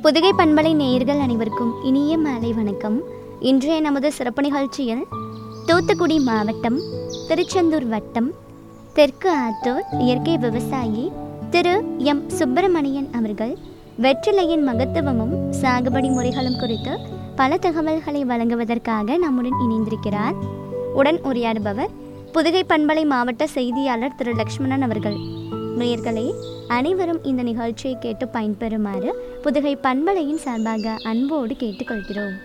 புதுகை பண்பலை நேயர்கள் அனைவருக்கும் இனிய மாலை வணக்கம் இன்றைய நமது சிறப்பு நிகழ்ச்சியில் தூத்துக்குடி மாவட்டம் திருச்செந்தூர் வட்டம் தெற்கு ஆத்தூர் இயற்கை விவசாயி திரு எம் சுப்பிரமணியன் அவர்கள் வெற்றிலையின் மகத்துவமும் சாகுபடி முறைகளும் குறித்து பல தகவல்களை வழங்குவதற்காக நம்முடன் இணைந்திருக்கிறார் உடன் உரையாடுபவர் புதுகை பண்பலை மாவட்ட செய்தியாளர் திரு லக்ஷ்மணன் அவர்கள் நேயர்களே அனைவரும் இந்த நிகழ்ச்சியை கேட்டு பயன்பெறுமாறு புதுகை பண்பலையின் சார்பாக அன்போடு கேட்டுக்கொள்கிறோம்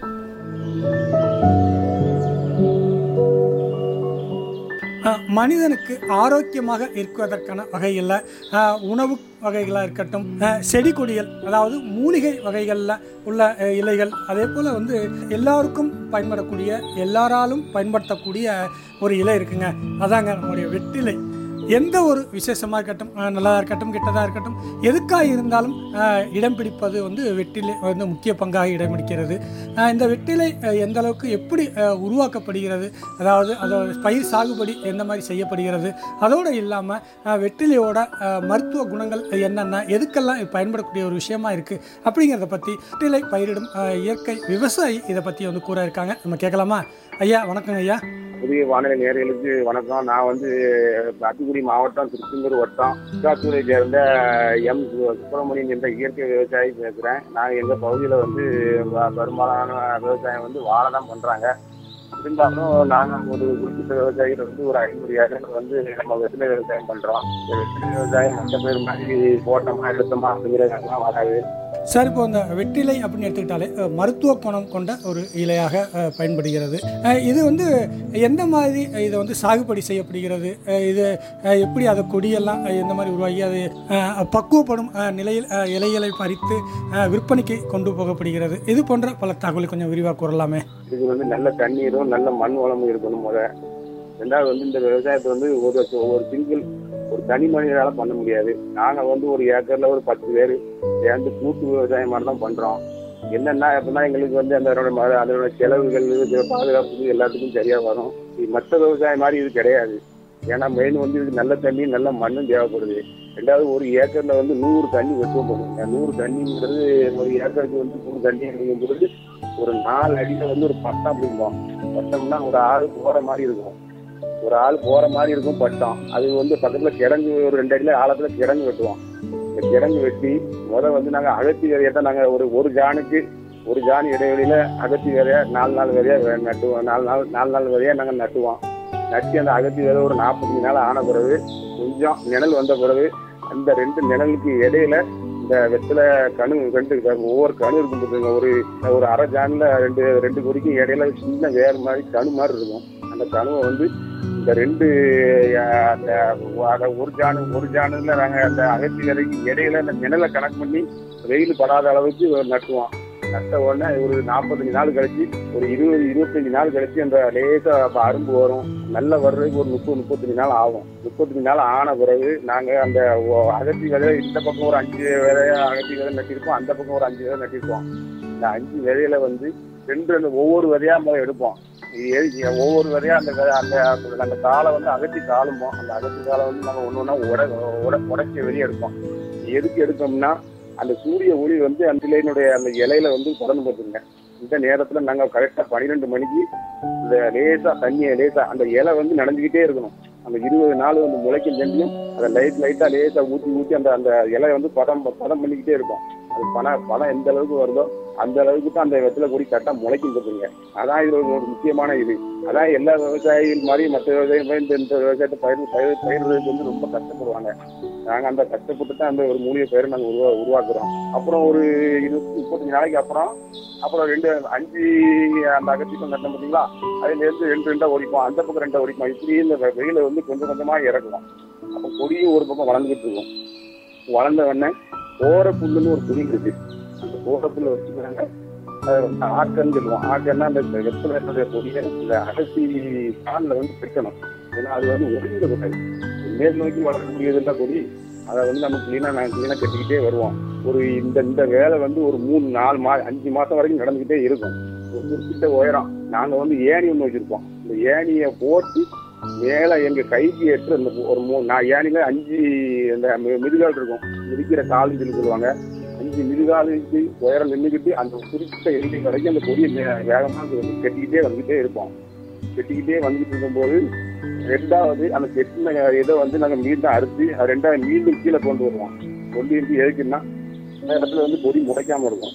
அஹ், மனிதனுக்கு ஆரோக்கியமாக இருக்குவதற்கான வகையில் அஹ், உணவு வகைகளாக இருக்கட்டும் அஹ், செடி கொடிகள் அதாவது மூலிகை வகைகளில் உள்ள அஹ், இலைகள் அதே போல் வந்து எல்லாருக்கும் பயன்படக்கூடிய எல்லாராலும் பயன்படுத்தக்கூடிய ஒரு இலை இருக்குங்க அதாங்க நம்முடைய வெற்றிலை எந்த ஒரு விசேஷமாக இருக்கட்டும் அஹ், நல்லதா இருக்கட்டும் கெட்டதாக இருக்கட்டும் எதுக்காக இருந்தாலும் அஹ், இடம் பிடிப்பது வந்து வெற்றிலை வந்து முக்கிய பங்காக இடம் பிடிக்கிறது அஹ், இந்த வெற்றிலை அஹ், எந்த அளவுக்கு எப்படி அஹ், உருவாக்கப்படுகிறது அதாவது அதோட பயிர் சாகுபடி எந்த மாதிரி செய்யப்படுகிறது அதோடு இல்லாமல் வெற்றிலையோட அஹ், மருத்துவ குணங்கள் என்னென்ன எதுக்கெல்லாம் இது பயன்படக்கூடிய ஒரு விஷயமா இருக்குது அப்படிங்கிறத பற்றி வெற்றிலை பயிரிடும் அஹ், இயற்கை விவசாயி இதை பற்றி வந்து கூற இருக்காங்க நம்ம கேட்கலாமா ஐயா வணக்கங்க ஐயா புதிய வானிலை நேர்களுக்கு வணக்கம் நான் வந்து தூத்துக்குடி மாவட்டம் திருச்செந்தூர் வட்டம் சிக்காத்தூரை சேர்ந்த எம் சு- சுப்பிரமணியன் என்ற இயற்கை விவசாயி பேசுகிறேன் நாங்கள் எங்கள் பகுதியில் வந்து வ- பெரும்பாலான விவசாயம் வந்து வாழை தான் பண்ணுறாங்க இருந்தாலும் நாங்கள் ஒரு குறிப்பிட்ட விவசாயிகள் வந்து ஒரு ஐநூறு ஏக்கர் வந்து நம்ம வெற்றிலை விவசாயம் பண்ணுறோம் இந்த வெற்றிலை விவசாயம் மற்ற பேர் மாதிரி போட்டோமா எடுத்தோமா அப்படிங்கிறதெல்லாம் வராது சார் இப்போ இந்த வெற்றிலை அப்படின்னு எடுத்துக்கிட்டாலே அஹ், மருத்துவ குணம் கொண்ட ஒரு இலையாக அஹ், பயன்படுகிறது அஹ், இது வந்து எந்த மாதிரி இதை வந்து சாகுபடி செய்யப்படுகிறது அஹ், இது அஹ், எப்படி அதை கொடியெல்லாம் அஹ், எந்த மாதிரி உருவாகி அது அஹ், பக்குவப்படும் அஹ், நிலையில் அஹ், இலைகளை பறித்து அஹ், விற்பனைக்கு கொண்டு போகப்படுகிறது இது போன்ற பல தகவலை கொஞ்சம் விரிவாக கூறலாமே இது வந்து நல்ல தண்ணீரும் நல்ல மண் வளமும் இருக்கணும் முத ரெண்டாவது வந்து இந்த விவசாயத்தை வந்து ஒரு ஒரு சிங்கிள் ஒரு தனி மனிதனால பண்ண முடியாது நாங்க வந்து ஒரு ஏக்கர்ல ஒரு பத்து பேர் சேர்ந்து கூட்டு விவசாயம் மாதிரி தான் பண்றோம் என்னென்னா அப்படின்னா எங்களுக்கு வந்து அந்த அதோட ம- அதோட செலவுகள் இது பாதுகாப்புக்கு எல்லாத்துக்கும் சரியா வரும் இது மற்ற விவசாயம் மாதிரி இது கிடையாது ஏன்னா மெயின் வந்து இதுக்கு நல்ல தண்ணி நல்ல மண்ணும் தேவைப்படுது ரெண்டாவது ஒரு ஏக்கர்ல வந்து நூறு தண்ணி வெட்டுவோம் போடுங்க நூறு தண்ணிங்கிறது ஒரு ஏக்கருக்கு வந்து நூறு தண்ணி அப்படிங்கிறது ஒரு நாலு அடியில வந்து ஒரு பட்டம் அப்படிம்போம் பட்டம்னா ஒரு ஆள் போற மாதிரி இருக்கும் ஒரு ஆள் போற மாதிரி இருக்கும் பட்டம் அது வந்து பக்கத்துல கிழங்கு ஒரு ரெண்டு அடியில ஆழத்துல கிழங்கு வெட்டுவோம் இந்த கிழங்கு வெட்டி முத வந்து நாங்க அகத்தி விதையை தான் நாங்க ஒரு ஒரு ஜானுக்கு ஒரு ஜான் இடைவெளியில அகத்தி விதைய நாலு நாள் விதையா வே- நட்டுவோம் நாலு நாள் நாலு நாள் விதையா நாங்க நட்டுவோம் நட்டி அந்த அகத்தி விதை ஒரு நாற்பத்தஞ்சு நாள் ஆன பிறகு கொஞ்சம் நிழல் வந்த பிறகு அந்த ரெண்டு நிழலுக்கு இடையில இந்த வெத்தில கணு ரெண்டு க- ஒவ்வொரு கணு இருக்கும் பாத்துங்க. ஒரு ஒரு அரை ஜான்ல ரெண்டு ரெண்டு கொடிக்கும் இடையில சின்ன வேர் மாதிரி கணு மாதிரி இருக்கும் அந்த கணுவை வந்து இந்த ரெண்டு அஹ், அந்த அத ஒரு ஜானு ஒரு ஜானுல நாங்க அந்த அகத்தி விதைக்கு இடையில அந்த நிழலை கணக்கு பண்ணி வெயில் படாத அளவுக்கு நட்டுவோம் நட்ட உடனே ஒரு நாற்பத்தஞ்சு நாள் கழிச்சு ஒரு இருபது இருபத்தஞ்சு நாள் கழிச்சு அந்த லேசா அப்ப அரும்பு வரும் நல்ல வர்றதுக்கு ஒரு முப்பது முப்பத்தஞ்சு நாள் ஆகும் முப்பத்தஞ்சு நாள் ஆன பிறகு நாங்க அந்த ஒ- அகத்தி விதை இந்த பக்கம் ஒரு அஞ்சு விதைய அகத்தி விதை நட்டிருப்போம் அந்த பக்கம் ஒரு அஞ்சு விதை நட்டிருப்போம் இந்த அஞ்சு விதையில வந்து ரெண்டு ரெண்டு ஒவ்வொரு விதையா முதல்ல எடுப்போம் இது எதுக்கு? ஒவ்வொரு விதையா அந்த விதை- அந்த அந்த காலை வந்து அகத்தி காலும்போம் அந்த அகத்தி காலை வந்து நாங்க ஒண்ணு ஒண்ணா உட உட- உடைச்சி வெளியே எடுப்போம் எதுக்கு எடுத்தோம்னா அந்த சூரிய ஒளி வந்து அந்த இலையினுடைய அந்த இலையில வந்து பறந்து போட்டுருங்க இந்த நேரத்துல நாங்க கரெக்டா பன்னிரெண்டு மணிக்கு இந்த லேசா தண்ணியை லேசா அந்த இலை வந்து நனைஞ்சுக்கிட்டே இருக்கணும் அந்த இருபது நாள் வந்து முளைக்கும் தண்ணியும் அந்த லைட் லைட்டா லேசா ஊற்றி ஊற்றி அந்த அந்த இலை வந்து பதம் பதம் பண்ணிக்கிட்டே இருக்கும் அது பணம் பணம் எந்த அளவுக்கு வருதோ அந்த அளவுக்கு தான் அந்த வெத்தில கொடி கரெக்டா முளைக்கும் போட்டுருங்க அதான் இதுல ஒரு முக்கியமான இது அதான் எல்லா விவசாயிகள் மாதிரி மற்ற விவசாயிகள் மாதிரி இந்த இந்த விவசாயத்தை பயிர் பயிர் பயிர்றதுக்கு வந்து ரொம்ப கஷ்டப்படுவாங்க நாங்க அந்த கஷ்டப்பட்டு தான் அந்த ஒரு மூலிகை பயிரை நாங்க உருவா உருவாக்குறோம் அப்புறம் ஒரு இருபது முப்பத்தஞ்சு நாளைக்கு அப்புறம் அப்புறம் ரெண்டு அஞ்சு அந்த அகத்திக்கும் கட்டம் பார்த்தீங்களா அதுல இருந்து ரெண்டு ரெண்டா ஒடிப்போம் அந்த பக்கம் ரெண்டா ஒடிப்போம் இப்படி இந்த வெ- வெயில வந்து கொஞ்சம் கொஞ்சமா இறக்குவோம் அப்போ கொடியும் ஒரு பக்கம் வளர்ந்துகிட்டு இருக்கும் வளர்ந்த உடனே ஓர புல்லுன்னு ஒரு புலி இருக்கு அந்த ஓர புல்லை வச்சுக்கிறாங்க அதை வந்து ஆக்கன்னு சொல்லுவோம் ஆக்கன்னா அந்த வெப்பநிலையுடைய கொடியை இந்த அகசி காலில் வந்து பிடிக்கணும் ஏன்னா அது வந்து ஒழுங்க கூடாது மேல் நோக்கி வளரக்கூடியதுன்ற கொடி அதை வந்து நம்ம கிளீனாக நாங்கள் கிளீனாக கட்டிக்கிட்டே வருவோம் ஒரு இந்த இந்த வேலை வந்து ஒரு மூணு நாலு மா அஞ்சு மாதம் வரைக்கும் நடந்துக்கிட்டே இருக்கும் ஒரு குறிப்பிட்ட உயரம் நாங்கள் வந்து ஏணி ஒன்று வச்சுருப்போம் இந்த ஏணியை போட்டு மேலே எங்கள் கைக்கு எட்டு அந்த ஒரு மூணு நான் ஏணியில் அஞ்சு இந்த மி- மிதிகால் இருக்கும் மிதிக்கிற கால்னு சொல்லி சொல்லுவாங்க அஞ்சு அஞ்சு மிருகாலுக்கு உயரம் நின்றுக்கிட்டு அந்த குறிப்பிட்ட எல்லை வரைக்கும் அந்த கொடியை வே- வேகமா வந்து கட்டிக்கிட்டே வந்துகிட்டே இருப்போம் கட்டிக்கிட்டே வந்துட்டு இருக்கும்போது ரெண்டாவது அந்த கெட்டின இதை வந்து நாங்க மீண்டும் அறுத்து அது ரெண்டாவது மீண்டும் கீழே கொண்டு வருவோம் கொண்டு வந்து எதுக்குன்னா அந்த இடத்துல வந்து கொடி முளைக்காம இருக்கும்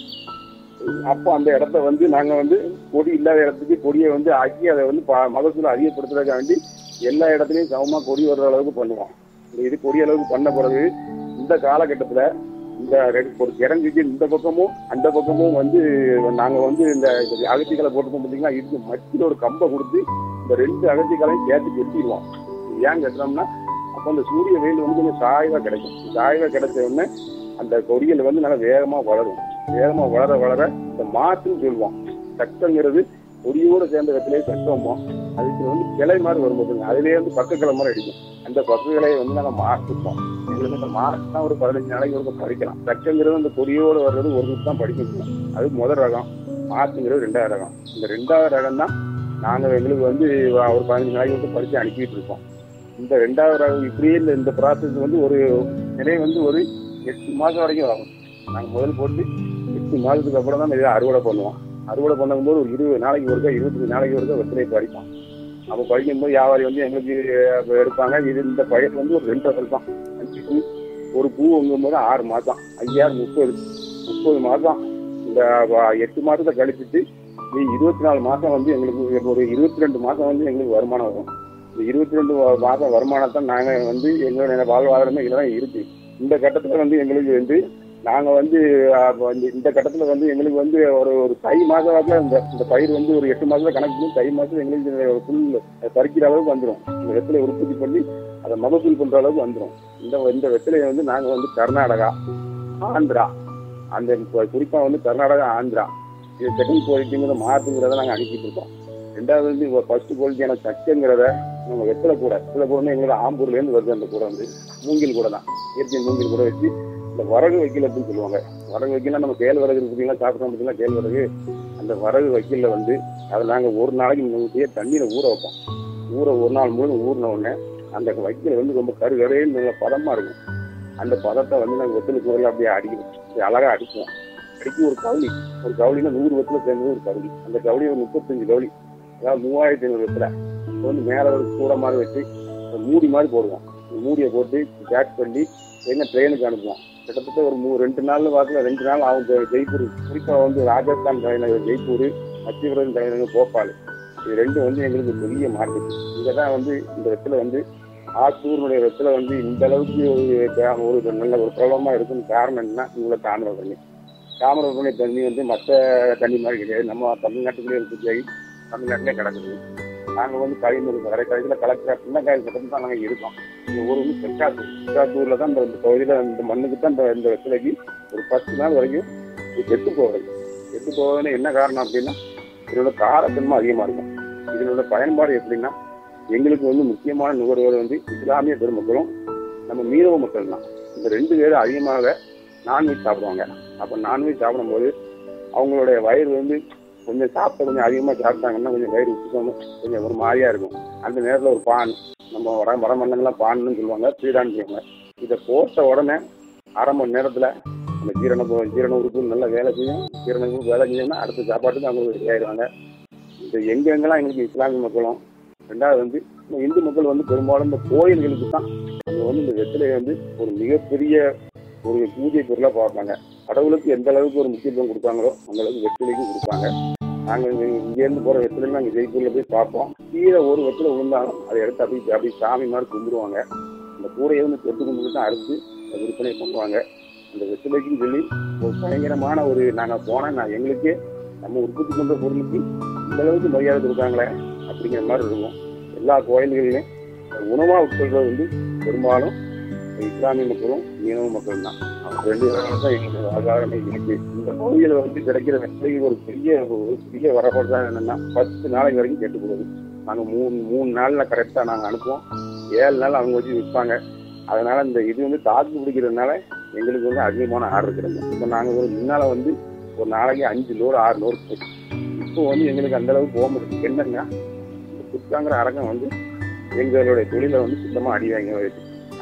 அப்போ அந்த இடத்த வந்து நாங்க வந்து கொடி இல்லாத இடத்துக்கு கொடியை வந்து ஆக்கி அதை வந்து ப- மகசூலை அதிகப்படுத்துறதுக்காக வேண்டி எல்லா இடத்துலையும் சமமா கொடி வர்ற அளவுக்கு பண்ணுவோம் இந்த இது கொடி அளவுக்கு பண்ண பிறகு இந்த காலகட்டத்துல இந்த ரெண்டு- ஒரு கிடங்குக்கு இந்த பக்கமும் அந்த பக்கமும் வந்து நாங்க வந்து இந்த இந்த அகத்திகளை போட்டுப்போம் பார்த்தீங்கன்னா இது மத்தியில் ஒரு கம்பை கொடுத்து இந்த ரெண்டு அகத்திகளையும் சேர்த்து கெட்டிடுவோம் ஏன் கட்டுறோம்னா அப்போ அந்த சூரிய வெயில் வந்து கொஞ்சம் சாய்வா கிடைக்கும் சாய்வா கிடைச்ச உடனே அந்த கொடிகள் வந்து நல்லா வேகமா வளரும் வேகமா வளர வளர இந்த மாற்றுன்னு சொல்லுவோம் சக்கங்கிறது கொடியோடு சேர்ந்த இடத்துலயே சக்கம்போம் அதுக்கு வந்து கிளை மாதிரி வரும் பாத்துங்க அதுலயே வந்து பக்க கிளை மாதிரி அடிக்கும் அந்த பக்க கிளையை வந்து நாங்க மாற்றுப்போம் எங்களுக்கு இந்த மார்ச் தான் ஒரு பதினஞ்சு நாளைக்கு ஒரு படிக்கலாம் சக்கங்கிறது அந்த கொடியோடு வர்றது ஒரு குரூப் தான் படிக்க முடியும் அது முதல் ரகம் மாற்றுங்கிறது ரெண்டாவது ரகம் இந்த ரெண்டாவது ரகம் தான் நாங்கள் எங்களுக்கு வந்து ஒரு பதினஞ்சு நாளைக்கு வந்து படித்து அனுப்பிட்டு இருக்கோம் இந்த ரெண்டாவது ரகம் இப்படியே இந்த இந்த ப்ராசஸ் வந்து ஒரு நிறைய வந்து ஒரு எட்டு மாதம் வரைக்கும் ஆகும் நாங்கள் முதல் போட்டு எட்டு மாதத்துக்கு அப்புறம் தான் இதை அறுவடை பண்ணுவோம் அறுவடை பண்ணும்போது ஒரு இருபது நாளைக்கு ஒருக்கா இருபத்தஞ்சு நாளைக்கு ஒருக்கா வெத்தலை படிப்போம் அப்போ படிக்கும்போது வியாபாரி வந்து எங்களுக்கு அஹ், எடுப்பாங்க இது இந்த பயிர் வந்து ஒரு ரெண்டு வருஷம் தான் அஞ்சு பூ ஒரு பூ வாங்கும்போது ஆறு மாதம் ஐயாயிரம் முப்பது முப்பது மாதம் இந்த வ- எட்டு மாதத்தை கழிச்சிட்டு இது இருபத்தி நாலு மாதம் வந்து எங்களுக்கு ஒரு இருபத்தி ரெண்டு மாதம் வந்து எங்களுக்கு வருமானம் வரும் இந்த இருபத்தி ரெண்டு மாதம் வருமானத்தை நாங்கள் வந்து எங்களுடைய வாழ்வாதாரமே இதில் தான் இருக்கு இந்த கட்டத்தில் வந்து எங்களுக்கு வந்து நாங்கள் வந்து அஹ், இந்த- இந்த கட்டத்தில் வந்து எங்களுக்கு வந்து ஒரு ஒரு தை மாதம் வாக்கில் இந்த இந்த பயிர் வந்து ஒரு எட்டு மாதத்துல கணக்கு பண்ணி தை மாதம் எங்களுக்கு புல் பறிக்கிற அளவுக்கு வந்துடும் இந்த வெத்தலை உற்பத்தி பண்ணி அதை மகசூல் பண்ணுற அளவுக்கு வந்துடும் இந்த இந்த வெத்தலையை வந்து நாங்கள் வந்து கர்நாடகா ஆந்திரா அந்த குறிப்பாக வந்து கர்நாடகா ஆந்திரா இது செகண்ட் குவாலிட்டிங்கிற மாற்றுங்கிறத நாங்கள் அனுப்பிட்டு இருக்கோம் ரெண்டாவது வந்து ஃபர்ஸ்ட் குவாலிட்டியான சக்கைங்கிறத நம்ம வெத்தலை கூட வெத்தலை கூட எங்களோட ஆம்பூர்லேருந்து வருது அந்த கூட வந்து மூங்கில் கூட தான் இயற்கை மூங்கில் கூட வச்சு இந்த வரகு வைக்கல் அப்படின்னு சொல்லுவாங்க வரகு வைக்கல நம்ம கேள் வரகு இருக்குங்களா சாப்பிட்றோம் பார்த்தீங்களா கேள் வரகு அந்த வரகு வைக்கல வந்து அதை நாங்கள் ஒரு நாளைக்கு முன்னாடியே தண்ணியில் ஊற வைப்போம் ஊற ஒரு நாள் முழுவதும் ஊறின உடனே அந்த வைக்கல் வந்து ரொம்ப கரு கருன்னு நல்ல பதமாக இருக்கும் அந்த பதத்தை வந்து நாங்கள் வெத்தலை கூரையில் அப்படியே அடிக்கணும் அப்படியே அழகாக அடிப்போம் அடிக்கி ஒரு கவுளி ஒரு கவுளினா நூறு வெத்தலை சேர்ந்தது ஒரு கவுளி அந்த கவுளி ஒரு முப்பத்தஞ்சு கவுளி அதாவது மூவாயிரத்தி ஐநூறு வெத்தலை இப்போ வந்து மேலே ஒரு கூடை மாதிரி வச்சு ஒரு மூடி மாதிரி போடுவோம் இந்த மூடியை போட்டு பேக் பண்ணி எங்க ட்ரெயினுக்கு அனுப்புவோம் கிட்டத்தட்ட ஒரு மூ ரெண்டு நாள் வாக்கில் ரெண்டு நாள் ஆகும் ஜெ- ஜெய்ப்பூர் குறிப்பாக வந்து ராஜஸ்தான் தலைநகர் ஜெய்ப்பூர் மத்தியபிரதேச தலைநகர் போபால் இது ரெண்டும் வந்து எங்களுக்கு பெரிய மார்க்கெட் இங்கே தான் வந்து இந்த வெற்றில வந்து ஆத்தூருடைய வெற்றில வந்து இந்த அளவுக்கு ஒரு தே- ஒரு நல்ல ஒரு பிரபலமாக இருக்குன்னு காரணம் என்னன்னா இவங்கள தாமிரபரணி தாமிரபரணி தண்ணி வந்து மற்ற தண்ணி மாதிரி கிடையாது நம்ம தமிழ்நாட்டுக்குள்ளே உற்பத்தி ஆகி தமிழ்நாட்டிலே கிடக்குது நாங்கள் வந்து கழிநூறு கடை கடைசியில் கலெக்டர் சின்னக்காயில் பக்கம் தான் நாங்கள் இருக்கோம் இந்த ஊர் வந்து தெற்காத்தூர் தெற்காத்தூரில் தான் இந்த இந்த பகுதியில் இந்த மண்ணுக்கு தான் இந்த இந்த வெற்றிலைக்கு ஒரு பத்து நாள் வரைக்கும் இது கெட்டு போகிறது கெட்டு போவதுன்னு என்ன காரணம் அப்படின்னா இதனோட காரத்தன்மை அதிகமாக இருக்கும் இதனோட பயன்பாடு எப்படின்னா எங்களுக்கு வந்து முக்கியமான நுகர்வோர் வந்து இஸ்லாமிய பெருமக்களும் நம்ம மீனவ மக்கள் தான் இந்த ரெண்டு பேரும் அதிகமாக நான்வெஜ் சாப்பிடுவாங்க அப்போ நான்வெஜ் சாப்பிடும்போது அவங்களுடைய வயிறு வந்து கொஞ்சம் சாப்பிட்ட கொஞ்சம் அதிகமாக சாப்பிட்டாங்கன்னா கொஞ்சம் வயிறு உப்புக்காம கொஞ்சம் ஒரு மாதிரியா இருக்கும் அந்த நேரத்தில் ஒரு பான் நம்ம வட வடமண்டலங்கள்லாம் பான்னு சொல்லுவாங்க பீடான்னு சொல்லுவாங்க இதை போட்ட உடனே அரை மணி நேரத்தில் அந்த ஜீரண போ- ஜீரண உறுப்பு நல்லா வேலை செய்யும் ஜீரண உறுப்பு வேலை செய்யணும்னா அடுத்த சாப்பாட்டுக்கு அவங்க ரெடி ஆயிடுவாங்க இந்த எங்கெங்கெல்லாம் எங்களுக்கு இஸ்லாமிய மக்களும் ரெண்டாவது வந்து நம்ம இந்து மக்கள் வந்து பெரும்பாலும் இந்த கோயில்களுக்கு தான் அங்கே வந்து இந்த வெற்றிலையை வந்து ஒரு மிகப்பெரிய ஒரு பூஜை பொருளாக பார்ப்பாங்க கடவுளுக்கு எந்த அளவுக்கு ஒரு முக்கியத்துவம் கொடுப்பாங்களோ அந்த அளவுக்கு வெற்றிலைக்கு கொடுப்பாங்க நாங்கள் இங்கே இங்கேருந்து போகிற வெற்றிலை நாங்கள் ஜெய்ப்பூரில் போய் பார்ப்போம் கீழே ஒரு வெற்றிலை விழுந்தாலும் அதை எடுத்து அப்படி அப்படி சாமி மாதிரி கும்பிடுவாங்க அந்த கூடையை வந்து தொட்டு கும்பிட்டு தான் அறுத்து அதை விற்பனை பண்ணுவாங்க அந்த வெற்றிலைக்குன்னு சொல்லி ஒரு பயங்கரமான ஒரு நாங்கள் போனால் நான் எங்களுக்கே நம்ம உற்பத்தி பண்ணுற பொருளுக்கு இந்த அளவுக்கு மரியாதை கொடுக்காங்களே அப்படிங்கிற மாதிரி இருக்கும் எல்லா கோயில்களிலும் உணவாக உட்கொள்றது வந்து பெரும்பாலும் இஸ்லாமிய மக்களும் மீனவ மக்களும் தான் அவங்க ரெண்டு பேரும் தான் எங்களுக்கு ஆதாரமே இருக்கு இந்த பகுதியில் வந்து கிடைக்கிற வெற்றிலைக்கு ஒரு பெரிய ஒரு பெரிய வரப்படுறதா என்னன்னா பத்து நாளைக்கு வரைக்கும் கெட்டு போகுது நாங்கள் மூணு மூணு நாளில் கரெக்டாக நாங்கள் அனுப்புவோம் ஏழு நாள் அவங்க வச்சு விற்பாங்க அதனால இந்த இது வந்து தாக்கு பிடிக்கிறதுனால எங்களுக்கு வந்து அதிகமான ஆர்டர் கிடைக்கும் இப்போ நாங்கள் ஒரு முன்னால் வந்து ஒரு நாளைக்கு அஞ்சு லோடு ஆறு லோடு போச்சு இப்போ வந்து எங்களுக்கு அந்த அளவுக்கு போக முடியும் என்னன்னா இந்த குத்தாங்கிற அரங்கம் வந்து எங்களுடைய தொழிலை வந்து சுத்தமாக அடி வாங்கி வச்சு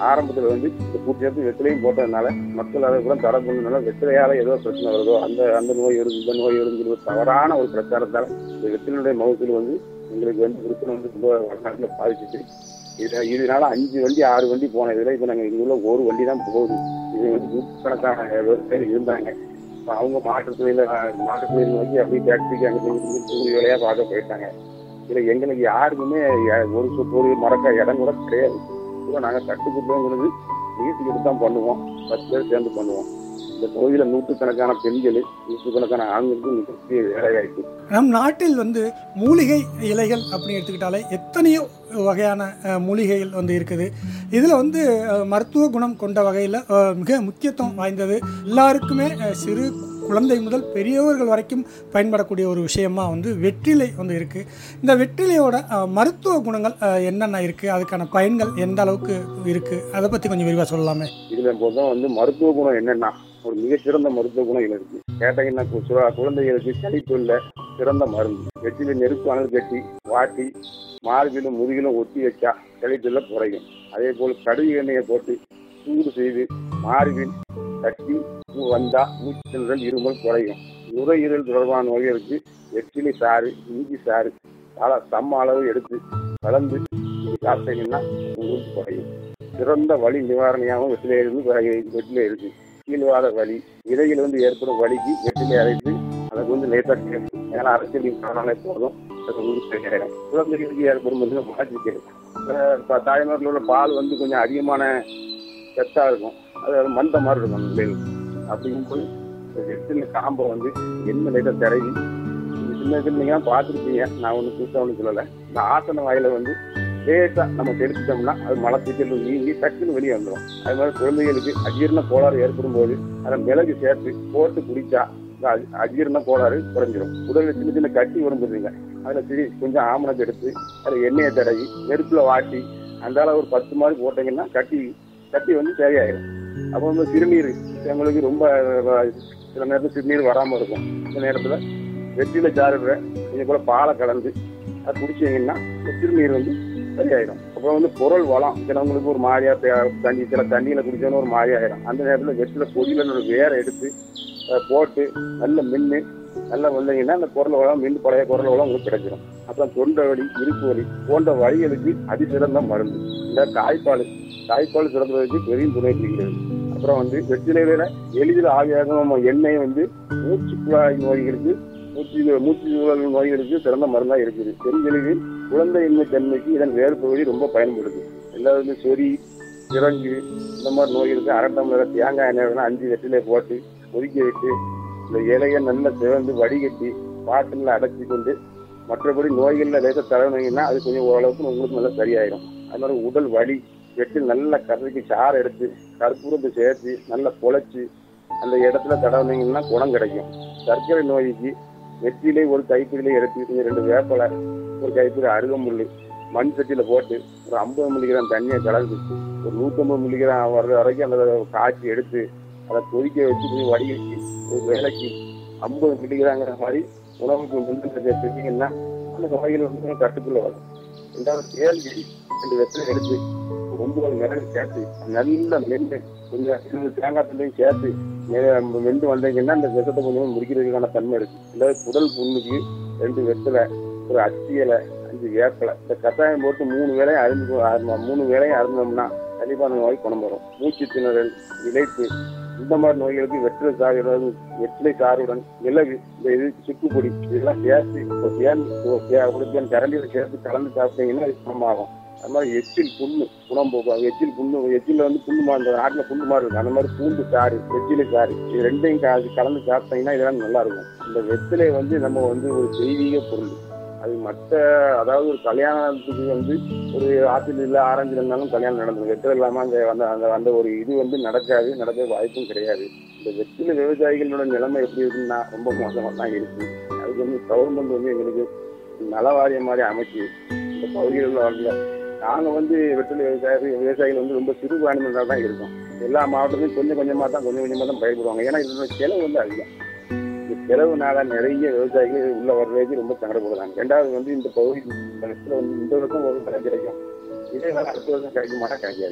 ஆரம்பத்துல வந்து இந்த கூட்டி எடுத்து வெற்றிலையும் போட்டதுனால மக்கள் அதை கூட தடை பண்ணதுனால வெற்றிலையால ஏதோ பிரச்சனை வருதோ அந்த அந்த நோய் வருது இந்த நோய் வருதுங்கிற ஒரு தவறான ஒரு பிரச்சாரத்தால இந்த வெற்றிலுடைய மகசூல் வந்து எங்களுக்கு வந்து விற்பனை வந்து ரொம்ப வடநாட்டில் பாதிச்சிச்சு இது இதனால அஞ்சு வண்டி ஆறு வண்டி போன இதுல இப்போ நாங்கள் இங்குள்ள ஒரு வண்டி தான் போகுது இது வந்து நூற்றுக்கணக்கான விவசாயிகள் இருந்தாங்க இப்போ அவங்க மாற்றுத்துறையில மாற்றுத்துறையில் நோக்கி அப்படியே ஃபேக்டரிக்கு அங்கே கூலி வேலையா பார்க்க போயிட்டாங்க இதுல எங்களுக்கு யாருக்குமே ய- ஒரு சொட்டு ஒரு மறக்க இடம் கூட கிடையாது இப்போ நாங்கள் கட்டுக்குள்ளோங்கிறது வீட்டுக்கு தான் பண்ணுவோம் பத்து பேர் சேர்ந்து பண்ணுவோம் இந்த கோயில நூற்றுக்கணக்கான பெண்கள் நூற்றுக்கணக்கான ஆண்களுக்கு மிகப்பெரிய வேலையாயிடுச்சு நம் நாட்டில் வந்து மூலிகை இலைகள் அப்படின்னு எடுத்துக்கிட்டாலே எத்தனையோ வகையான அஹ், மூலிகைகள் வந்து இருக்குது இதில் வந்து அஹ், மருத்துவ குணம் கொண்ட வகையில் மிக முக்கியத்துவம் வாய்ந்தது எல்லாருக்குமே அஹ், சிறு குழந்தை முதல் பெரியவர்கள் வரைக்கும் பயன்படக்கூடிய ஒரு விஷயமா வந்து வெற்றிலை வந்து இருக்குது இந்த வெற்றிலையோட அஹ், மருத்துவ குணங்கள் அஹ், என்னென்ன இருக்குது அதுக்கான பயன்கள் எந்த அளவுக்கு இருக்குது அதை பற்றி கொஞ்சம் விரிவாக சொல்லலாமே இதுல போதும் வந்து மருத்துவ குணம் என்னன்னா ஒரு மிகச்சிறந்த மருத்துவ குணம் இதுல இருக்கு கேட்டீங்கன்னா கு- சுறா- குழந்தைகளுக்கு சளிப்பு இல்ல சிறந்த மருந்து வெற்றில நெருப்பு அனல் கட்டி வாட்டி மார்பிலும் முதுகிலும் ஒட்டி வச்சா சளிப்புல குறையும் அதே போல் கடுகு எண்ணெயை போட்டு சூடு செய்து மார்பில் கட்டி மூ- வந்தா மூச்சு திணறல் இருமல் குறையும் நுரையீரல் தொடர்பான நோய்களுக்கு வெற்றிலை சாறு இஞ்சி சாறு பல சம அளவு எடுத்து கலந்து நீங்க சாப்பிட்டீங்கன்னா உங்களுக்கு குறையும் சிறந்த வலி நிவாரணியாகவும் வெற்றிலை இருந்து வெற்றிலை இருக்கு கீழ்வாத வலி இடையில் வந்து ஏற்படும் வலிக்கு வெற்றிலை அரைத்து அதுக்கு வந்து லேசாக மேலே அரசியல் காரணமே போதும் அது வந்து சரியாயிடும் குழந்தைகளுக்கு ஏற்படும் வந்து மாற்றிக்கிறது தாய்மாரில் உள்ள பால் வந்து கொஞ்சம் அதிகமான சத்தாக இருக்கும் அது அது மந்த மாதிரி இருக்கும் அந்த பிள்ளைகளுக்கு அப்படிங்கும்போது இந்த வெற்றிலை காம்பை வந்து என்ன லேட்டாக தடவி நீங்க சின்ன வயசுல நீங்க பார்த்துருப்பீங்க நான் ஒன்றும் புதுசாக ஒன்றும் சொல்லலை இந்த ஆசன வாயில வந்து லேசா நம்ம தெளிச்சிட்டோம்னா அது மலை சீக்கிரம் நீங்கி டக்குன்னு வெளியே வந்துடும் அது மாதிரி குழந்தைகளுக்கு அஜீரண கோளாறு ஏற்படும் போது அதை மிளகு சேர்த்து போட்டு குடிச்சா இந்த அஜி- அஜீரண கோளாறு குறைஞ்சிரும் உடல்ல சின்ன சின்ன கட்டி வரும்புறீங்க அதில் சிறு கொஞ்சம் ஆமணத்தை எடுத்து அதில் எண்ணெயை தடவி நெருப்புல வாட்டி அந்த அளவு ஒரு பத்து மாதிரி போட்டீங்கன்னா கட்டி கட்டி வந்து சரியாயிடும் அப்போ வந்து சிறுநீர் எங்களுக்கு ரொம்ப அஹ், சில நேரத்தில் சிறுநீர் வராமல் இருக்கும் இந்த நேரத்தில் வெற்றில சாறுற கொஞ்சம் கூட பாலை கலந்து அதை குடிச்சீங்கன்னா இந்த சிறுநீர் வந்து சரியாயிடும் அப்புறம் வந்து பொருள் வளம் சிலவங்களுக்கு ஒரு மாதிரியா தே- தண்ணி சில தண்ணியில குடிச்சோன்னு ஒரு மாதிரி ஆயிடும் அந்த நேரத்தில் வெற்றில பொடியில ஒரு வேரை எடுத்து அஹ், போட்டு நல்ல மின்னு நல்லா வந்தீங்கன்னா அந்த குரல் வளம் மின் பழைய குரல் வளம் உங்களுக்கு கிடைச்சிடும் அப்புறம் தொண்டை வலி இடுப்பு வலி போன்ற வழிகளுக்கு அதிசிறந்த மருந்து இந்த தாய்ப்பால் தாய்ப்பால் சிறந்ததுக்கு பெரிய துணை புரிகிறது அப்புறம் வந்து வெற்றிலையில எளிதில் ஆவியாகும் நம்ம எண்ணெய் வந்து மூச்சு குழாய் நோய்களுக்கு மூச்சு மூச்சு சூழல் நோய்களுக்கு சிறந்த மருந்தா இருக்குது பெண்களுக்கு குழந்தையின்மை தன்மைக்கு இதன் வேறு பகுதி ரொம்ப பயன்படுது எல்லாருமே சொறி சிறங்கு இந்த மாதிரி நோய்களுக்கு அரை டம்ளர் தேங்காய் எண்ணெய் வேணா அஞ்சு வெற்றிலை போட்டு கொதிக்க விட்டு இந்த இலையை நல்லா சிவந்து வடிகட்டி பாட்டில் அடைச்சி கொண்டு மற்றபடி நோய்கள்ல லேசாக தடவினீங்கன்னா அது கொஞ்சம் ஓரளவுக்கு உங்களுக்கு நல்லா சரியாயிடும் அது மாதிரி உடல் வலி வெட்டில் நல்ல கரைக்கு சாறு எடுத்து கற்பூரத்தை சேர்த்து நல்லா குழைச்சி அந்த இடத்துல தடவினீங்கன்னா குணம் கிடைக்கும் சர்க்கரை நோய்க்கு வெற்றிலே ஒரு கைப்பிடியிலே எடுத்துக்கிட்டு ரெண்டு வேப்பலை ஒரு கைப்பிடி அருகம்புல் மண் சட்டியில் போட்டு ஒரு ஐம்பது மில்லிகிராம் தண்ணியை கலந்து ஒரு நூற்றம்பது மில்லிகிராம் வர்ற வரைக்கும் அந்த காய்ச்சி எடுத்து அதை கொதிக்க வச்சு கொஞ்சம் வடிகட்டி ஒரு வேலைக்கு ஐம்பது மில்லிகிராங்கிற மாதிரி உணவுக்கு முந்தின செஞ்சீங்கன்னா அந்த நோய்கள் வந்து கட்டுக்குள்ள வரும் ரெண்டாவது கேள்வி ரெண்டு வெற்றிலை எடுத்து ஒன்பது மிளகு சேர்த்து நல்ல மென்று கொஞ்சம் இருபது தேங்காய் தண்டையும் சேர்த்து மெ- மென்று வந்தீங்கன்னா அந்த விஷத்தை கொஞ்சம் முடிக்கிறதுக்கான தன்மை இருக்கு இல்லை குடல் புண்ணுக்கு ரெண்டு வெத்தலை ஒரு அச்சி இலை அஞ்சு வேப்பலை இந்த கஷாயம் போட்டு மூணு வேலையும் அருந்து அருந்த- மூணு வேலையும் அருந்தோம்னா கண்டிப்பாக அந்த நோய் குணம் வரும் மூச்சு திணறல் இழைப்பு இந்த மாதிரி நோய்களுக்கு வெற்றிலை சாறுடன் வெற்றிலை சாறுடன் மிளகு இந்த இது சுக்குப்பொடி இதெல்லாம் சேர்த்து ஒரு தேன் ஒரு தே- ஒரு தேன் கரண்டியில் சேர்த்து கலந்து சாப்பிட்டீங்கன்னா அது குணமாகும் அது மாதிரி எச்சில் புண்ணு குணம் போகும் எச்சில் புண்ணு எச்சில் வந்து புண்ணு மாதிரி இந்த நாட்டில் புண்ணு மாதிரி இருக்கும் அந்த மாதிரி பூண்டு சாறு வெற்றிலை சாறு இது ரெண்டையும் க- கலந்து சாப்பிட்டீங்கன்னா இதெல்லாம் நல்லா இருக்கும் இந்த வெற்றிலை வந்து நம்ம வந்து ஒரு தெய்வீக பொருள் அது மற்ற அதாவது ஒரு கல்யாணத்துக்கு வந்து ஒரு ஆப்பிள் இல்லை ஆரஞ்சு இருந்தாலும் கல்யாணம் நடந்தது வெற்றிலை இல்லாமல் அந்த அந்த அந்த அந்த ஒரு இது வந்து நடக்காது நடக்க வாய்ப்பும் கிடையாது இந்த வெற்றிலை விவசாயிகளோட நிலைமை எப்படி இருக்குன்னா ரொம்ப மோசமாக தான் இருக்கு அதுக்கு வந்து கவர்மெண்ட் வந்து எங்களுக்கு நல வாரியம் மாதிரி அமைச்சு இந்த பகுதிகளில் உள்ள நாங்கள் வந்து வெற்றிலை விவசாய விவசாயிகள் வந்து ரொம்ப சிறு பாணிமன்றாக தான் இருக்கோம் எல்லா மாவட்டத்திலும் கொஞ்சம் கொஞ்சமாக தான் கொஞ்சம் கொஞ்சமாக தான் பயிர்படுவாங்க ஏன்னா இதோட செலவு வந்து அதிகம் இந்த செலவுனால நிறைய விவசாயிகள் உள்ள வர்றதுக்கு ரொம்ப சங்கடப்படுறாங்க ரெண்டாவது வந்து இந்த பகுதி இந்த இடத்துல வந்து இந்த வருஷம் ஒரு விலை கிடைக்கும் இதே வேலை அடுத்த வருஷம் கிடைக்குமாட்டா கிடைக்காது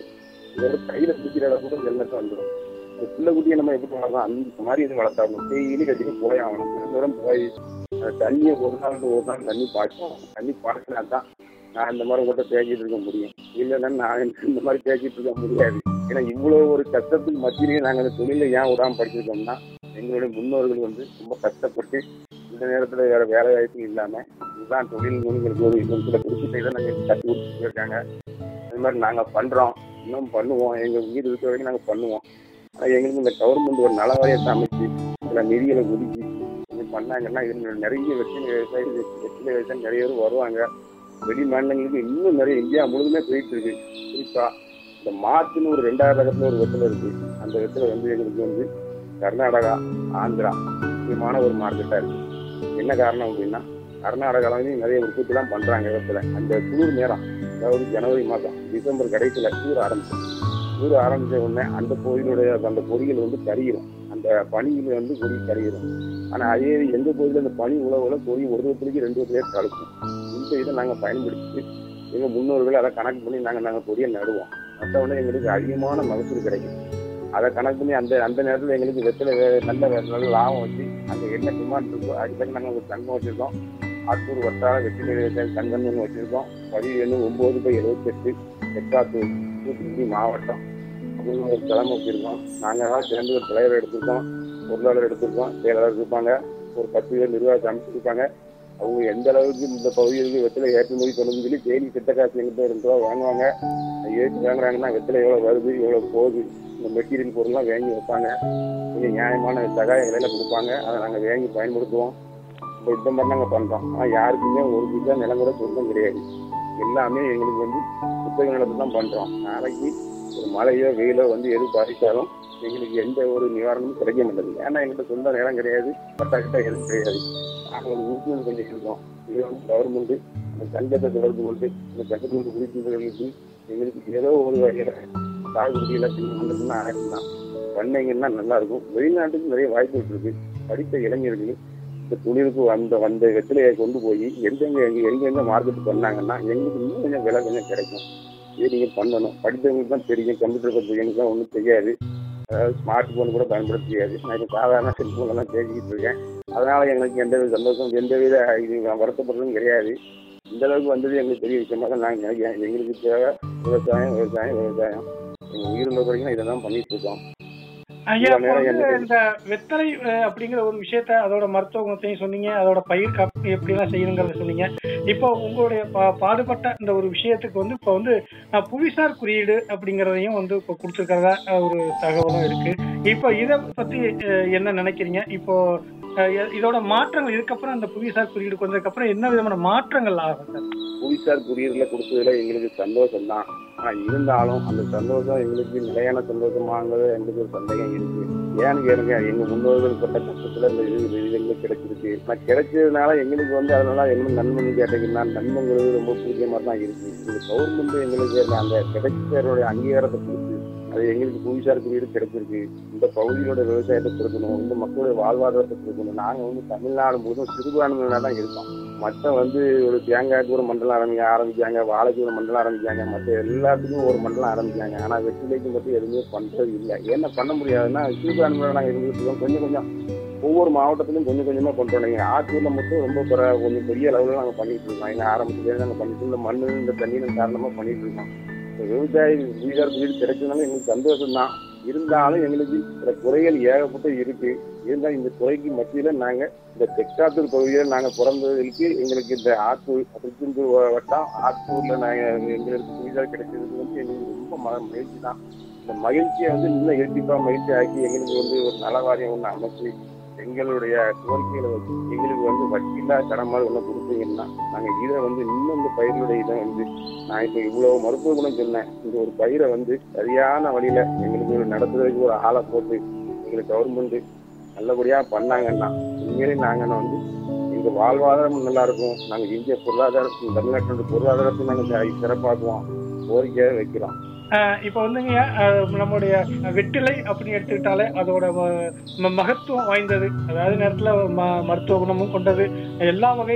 இதோட கையில பிடிக்கிற அளவுக்கு கூட வெள்ளத்தை வந்துடும் இந்த பிள்ளை குட்டியை நம்ம எப்படி வளர்க்கலாம் அந்த மாதிரி இது வளர்த்தாகணும் டெய்லி கட்டிட்டு போய் ஆகணும் கொஞ்ச தூரம் போய் அந்த தண்ணியை ஒரு நாள் to ஒரு நாள் தண்ணி பாய்ச்சணும் தண்ணி பாய்ச்சினா தான் நான் இந்த மாதிரி உங்கள்கிட்ட பேசிட்டு இருக்க முடியும் இல்லைன்னா நான் இந்த மாதிரி பேசிட்டு இருக்க முடியாது ஏன்னா இவ்வளவு ஒரு கஷ்டத்துக்கு மத்தியிலேயே நாங்கள் அந்த தொழிலை ஏன் விடாம படிச்சிருக்கோம்னா எங்களுடைய முன்னோர்கள் வந்து ரொம்ப கஷ்டப்பட்டு இந்த நேரத்துல வேற வேலை வாய்ப்பு இல்லாம இதுதான் தொழில் எங்களுக்கு ஒரு இது சில குறிப்பிட்ட இதை நாங்கள் கட்டி கொடுத்துட்டு இருக்காங்க அது மாதிரி நாங்க பண்றோம் இன்னும் பண்ணுவோம் எங்க உயிர் இருக்க வரைக்கும் நாங்க பண்ணுவோம் ஆனா எங்களுக்கு இந்த கவர்மெண்ட் ஒரு நல வாரியத்தை அமைச்சு சில நிதிகளை ஒதுக்கி இது பண்ணாங்கன்னா இதுல நிறைய வெற்றிலை விவசாயி வெற்றிலை விவசாயம் நிறைய பேர் வருவாங்க வெளி மாநிலங்களுக்கு இன்னும் நிறைய இந்தியா முழுதுமே போயிட்டு இருக்கு குறிப்பா இந்த மார்ச்னு ஒரு ரெண்டாயிரம் ரகத்துல ஒரு வெற்றிலை இருக்கு அந்த வெற்றிலை வந்து எங்களுக்கு வந்து கர்நாடகா ஆந்திரா முக்கியமான ஒரு மார்க்கெட்டா இருக்கு என்ன காரணம் அப்படின்னா கர்நாடகால வந்து நிறைய உற்பத்திலாம் பண்றாங்க வெற்றிலை அந்த குளிர் நேரம் அதாவது ஜனவரி மாதம் டிசம்பர் கடைசியில குளிர் ஆரம்பிச்சு குளிர் ஆரம்பிச்ச உடனே அந்த கோயிலுடைய அந்த பொறிகள் வந்து கரியிடும் அந்த பனியில் வந்து பொறி கரியிடும் ஆனா அதே எங்க கோயில அந்த பனி உழவுல பொறி ஒரு ஒருத்தருக்கு ரெண்டு ஒருத்தரே கலக்கும் இந்த இதை நாங்க பயன்படுத்தி எங்க முன்னோர்கள் அதை கணக்கு பண்ணி நாங்க நாங்க பொடியை நடுவோம் நட்ட உடனே எங்களுக்கு அதிகமான மகசூல் கிடைக்கும் அதை கணக்கு பண்ணி அந்த அந்த நேரத்தில் எங்களுக்கு வெற்றில வே- நல்ல வே- நல்ல லாபம் வச்சு அங்கே என்ன டிமாண்ட் இருக்கோ அதுக்கு நாங்கள் ஒரு சங்கம் வச்சிருக்கோம் ஆத்தூர் வட்டார வெற்றிலை விவசாய சங்கம் ஒன்று வச்சிருக்கோம் பதிவு எண்ணு ஒம்பது பை எழுபத்தெட்டு எட்டாத்தூர் தூத்துக்குடி மாவட்டம் அப்படின்னு ஒரு கிழமை வச்சிருக்கோம் நாங்கள் சேர்ந்து ஒரு தலைவர் எடுத்திருக்கோம் பொருளாளர் எடுத்திருக்கோம் செயலாளர் இருப்பாங்க ஒரு பத்து பேர் நிர்வாகத்தை அமைச்சிருப்பாங்க அவங்க எந்த அளவுக்கு இந்த பகுதிகளுக்கு வெற்றிலை ஏற்றுமதி பண்ணணும்னு சொல்லி டெய்லி திட்ட காசு எங்கிட்ட ரெண்டு ரூபா வாங்குவாங்க அது ஏற்றி வாங்குறாங்கன்னா வெற்றிலை எவ்வளோ வருது எவ்வளோ போகுது இந்த மெட்டீரியல் பொருள்லாம் வாங்கி வைப்பாங்க கொஞ்சம் நியாயமான சகாய விலையில கொடுப்பாங்க அதை நாங்கள் வாங்கி பயன்படுத்துவோம் இப்போ இந்த மாதிரி நாங்கள் பண்ணுறோம் ஆனால் யாருக்குமே ஒரு பைசா நிலம் கூட சொந்தம் கிடையாது எல்லாமே எங்களுக்கு வந்து புத்தக நிலத்தை தான் பண்ணுறோம் நாளைக்கு ஒரு மழையோ வெயிலோ வந்து எது பாதித்தாலும் எங்களுக்கு எந்த ஒரு நிவாரணமும் கிடைக்க மாட்டேங்குது ஏன்னா எங்கள்கிட்ட சொந்த நிலம் கிடையாது பட்டா கிட்ட எதுவும் கிடையாது நாங்கள் ஒரு உறுப்பினர் கொஞ்சம் இருக்கோம் இது வந்து கவர்மெண்ட் அந்த சங்கத்தை தொடர்பு கொண்டு இந்த சங்கத்தின் உறுப்பினர்களுக்கு எங்களுக்கு ஏதோ ஒரு வகையில் சாகுபடியில் பண்ணணும்னா ஆகலாம் பண்ணீங்கன்னா நல்லா இருக்கும் வெளிநாட்டுக்கு நிறைய வாய்ப்புகள் இருக்கு படித்த இளைஞர்கள் இந்த தொழிலுக்கு வந்த வந்த வெற்றிலையை கொண்டு போய் எங்கெங்க எங்க எங்கெங்க மார்க்கெட் பண்ணாங்கன்னா எங்களுக்கு இன்னும் கொஞ்சம் விலை கொஞ்சம் கிடைக்கும் இது நீங்கள் பண்ணணும் படித்தவங்களுக்கு தான் தெரியும் கம்ப்யூட்டர் பத்திரிகைக்கு தான் ஒன்றும் தெரியாது அதாவது ஸ்மார்ட் ஃபோன் கூட பயன்படுத்த தெரியாது நான் இப்போ சாதாரண செல்ஃபோன்லாம் பேசிக்கிட்டு இருக்கேன் அதனால எங்களுக்கு எந்த வித சந்தோஷம் எந்த வித இது வருத்தப்படுறதும் கிடையாது இந்த அளவுக்கு வந்தது எங்களுக்கு பெரிய விஷயமா தான் நாங்கள் நினைக்கிறேன் எங்களுக்கு தேவை விவசாயம் விவசாயம் விவசாயம் எங்கள் உயிருள்ள வரைக்கும் இதை தான் பண்ணிட்டு இருக்கோம் ஐயா இவ்வளவு இப்போ நேரம் வந்து எனக்கு- இந்த வெத்தலை அஹ், அப்படிங்கிற ஒரு விஷயத்த அதோட மருத்துவ குணத்தையும் சொன்னீங்க அதோட பயிர் காப்பு எப்படிலாம் செய்யணுங்கிறத சொன்னீங்க இப்போ உங்களுடைய பா- பாடுபட்ட இந்த ஒரு விஷயத்துக்கு வந்து இப்போ வந்து அஹ், புவிசார் குறியீடு அப்படிங்கிறதையும் வந்து இப்போ கொடுத்துருக்கிறதா அஹ், ஒரு தகவலும் இருக்கு இப்போ இதை பத்தி அஹ், என்ன நினைக்கிறீங்க இப்போ அஹ், இ- இதோட மாற்றங்கள் இதுக்கப்புறம் இந்த புவிசார் குறியீடு கொஞ்சதுக்கப்புறம் என்ன விதமான மாற்றங்கள் ஆகும் சார் புவிசார் குறியீடுல கொடுத்ததுல எங்களுக்கு சந்தோஷம் தான் ஆனா இருந்தாலும் அந்த சந்தோஷம் எங்களுக்கு நிலையான சந்தோஷமாங்கிறது எங்களுக்கு ஒரு சந்தேகம் இருக்கு ஏன்னு கேளுங்க எங்க முன்னோர்கள் பட்ட கஷ்டத்துல இந்த இது இது எங்களுக்கு கிடைச்சிருக்கு நான் கிடைச்சதுனால எங்களுக்கு வந்து அதனால என்ன நன்மைன்னு கேட்டீங்கன்னா நன்மைங்கிறது ரொம்ப பூஜ்யமா தான் இருக்கு இந்த கவர்மெண்ட் எங்களுக்கு அந்த- அந்த கிடைச்சவருடைய அங்கீகாரத்தை கொடுத்து அது எங்களுக்கு புவிசார் குறியீடு கிடைச்சிருக்கு இந்த பகுதியோட விவசாயத்தை கொடுக்கணும் இந்த மக்களுடைய வாழ்வாதாரத்தை கொடுக்கணும் நாங்க வந்து தமிழ்நாடு முழுவதும் சிறுபான்மையினா தான் இருக்கோம் மற்ற வந்து ஒரு தேங்காய்க்கு ஒரு மண்டலம் ஆரம்பிக்க ஆரம்பிச்சாங்க வாழைக்கு ஒரு மண்டலம் ஆரம்பிச்சாங்க மற்ற எல்லாத்துக்கும் ஒரு மண்டலம் ஆரம்பிச்சாங்க ஆனா வெற்றிலைக்கு மட்டும் எதுவுமே பண்றது இல்லை என்ன பண்ண முடியாதுன்னா சிறுபான்மையில நாங்கள் இருந்துட்டு இருக்கோம் கொஞ்சம் கொஞ்சம் ஒவ்வொரு மாவட்டத்திலும் கொஞ்சம் கொஞ்சமா பண்றோம் நீங்க ஆத்தூர்ல மட்டும் ரொம்ப பெற- கொஞ்சம் பெரிய அளவுல நாங்க பண்ணிட்டு இருக்கோம் எங்க ஆரம்பத்துல நாங்க பண்ணிட்டு இந்த மண்ணு இந்த தண்ணியின் காரணமா பண்ணிட்டு இருக்கோம் இந்த விவசாயி வீடார் வீடு கிடைச்சதுனால எங்களுக்கு சந்தோஷம் தான் இருந்தாலும் எங்களுக்கு சில குறைகள் ஏகப்பட்ட இருக்கு இருந்தாலும் இந்த குறைக்கு மத்தியில நாங்க இந்த தெற்காத்தூர் பகுதியில் நாங்க பிறந்ததுக்கு எங்களுக்கு இந்த ஆத்தூர் திருச்செந்தூர் வ- வட்டம் ஆத்தூர்ல நாங்க எங்களுக்கு புதிதாக கிடைச்சதுக்கு வந்து எங்களுக்கு ரொம்ப ம- மகிழ்ச்சி தான் இந்த மகிழ்ச்சியை வந்து இன்னும் இரட்டிப்பா மகிழ்ச்சி ஆக்கி எங்களுக்கு வந்து ஒரு நல வாரியம் ஒன்று அமைச்சு எங்களுடைய கோரிக்கைகளை வச்சு எங்களுக்கு வந்து வட்டியில்லா கடன் மாதிரி ஒன்று கொடுத்தீங்கன்னா நாங்கள் இதை வந்து இன்னும் இந்த பயிர்களுடைய இதை வந்து நான் இப்போ இவ்வளவு மருத்துவ குணம் சொன்னேன் இந்த ஒரு பயிரை வந்து சரியான வழியில எங்களுக்கு ஒரு நடத்துறதுக்கு ஒரு ஆளை போட்டு எங்களுக்கு கவர்மெண்ட் நல்லபடியா பண்ணாங்கன்னா உண்மையிலே நாங்கள் வந்து எங்க வாழ்வாதாரம் நல்லா இருக்கும் நாங்க இந்திய பொருளாதாரத்தின் தமிழ்நாட்டினுடைய பொருளாதாரத்தை நாங்கள் சிறப்பாக்குவோம் கோரிக்கையாக வைக்கிறோம் ஆஹ் இப்போ வந்துங்க ஆஹ் நம்முடைய வெற்றிலை அப்படின்னு எடுத்துக்கிட்டாலே அதோட ம- ம- மகத்துவம் வாய்ந்தது அதாவது நேரத்தில் ம மருத்துவ குணமும் கொண்டது எல்லா வகைகளையும்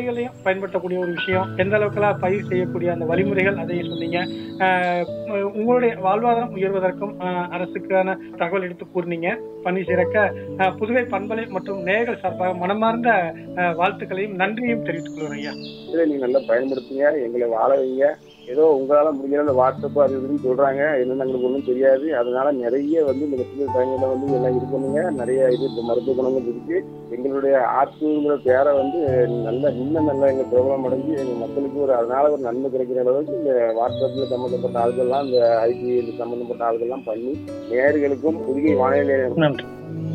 பயன்படுத்தக்கூடிய ஒரு விஷயம் எந்த அளவுக்குலாம் பயிர் செய்யக்கூடிய அந்த வழிமுறைகள் அதையும் சொன்னீங்க ஆஹ் உங்களுடைய வாழ்வாதாரம் உயர்வதற்கும் ஆஹ் அரசுக்கான தகவல் எடுத்து கூறினீங்க பணி சிறக்க ஆஹ் புதுவை பண்பலை மற்றும் நேயர்கள் சார்பாக மனமார்ந்த ஆஹ் வாழ்த்துக்களையும் நன்றியும் தெரிவித்துக் கொள்கிறேன் ஐயா இதை நீங்க நல்லா பயன்படுத்துங்க எங்களை வாழ வைங்க ஏதோ உங்களால முடிஞ்ச அந்த வாட்ஸ்அப் அது இதுன்னு சொல்றாங்க என்னன்னு எங்களுக்கு ஒன்றும் தெரியாது அதனால நிறைய வந்து இந்த வெற்றிலை டைம்ல வந்து எல்லாம் இது பண்ணுங்க நிறைய இது இந்த மருத்துவ குணங்கள் இருக்கு எங்களுடைய ஆற்றுங்கிற பேரை வந்து நல்ல இன்னும் நல்லா எங்க பிரபலம் அடைஞ்சு எங்க மக்களுக்கு ஒரு அதனால ஒரு நன்மை கிடைக்கிற அளவுக்கு இந்த வாட்ஸ்அப்ல சம்பந்தப்பட்ட ஆள்கள்லாம் இந்த ஐடி சம்பந்தப்பட்ட ஆள்கள்லாம் பண்ணி நேயர்களுக்கும் புதிய வானிலை நன்றி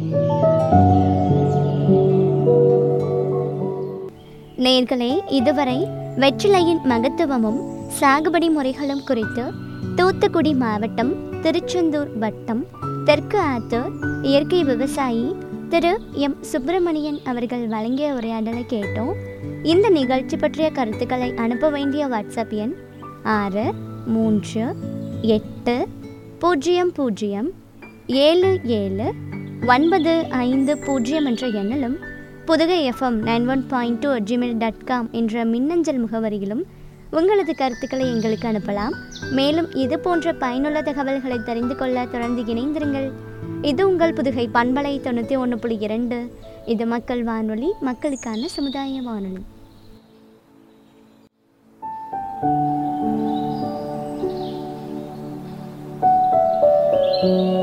நேர்களே இதுவரை வெற்றிலையின் மகத்துவமும் சாகுபடி முறைகளும் குறித்து தூத்துக்குடி மாவட்டம் திருச்செந்தூர் வட்டம் தெற்கு ஆத்தூர் இயற்கை விவசாயி திரு எம் சுப்பிரமணியன் அவர்கள் வழங்கிய உரையாடலை கேட்டோம் இந்த நிகழ்ச்சி பற்றிய கருத்துக்களை அனுப்ப வேண்டிய வாட்ஸ்அப் எண் ஆறு மூன்று எட்டு பூஜ்ஜியம் பூஜ்ஜியம் ஏழு ஏழு ஒன்பது ஐந்து பூஜ்ஜியம் என்ற எண்ணிலும் Pudukai FM nine one point two Gmail dot com என்ற மின்னஞ்சல் முகவரியிலும் உங்களது கருத்துக்களை எங்களுக்கு அனுப்பலாம் மேலும் இது போன்ற பயனுள்ள தகவல்களை தெரிந்து கொள்ள தொடர்ந்து இணைந்திருங்கள் இது உங்கள் புதுகை பண்பலை தொண்ணூற்றி ஒன்று புள்ளி இரண்டு இது மக்கள் வானொலி மக்களுக்கான சமுதாய வானொலி thank you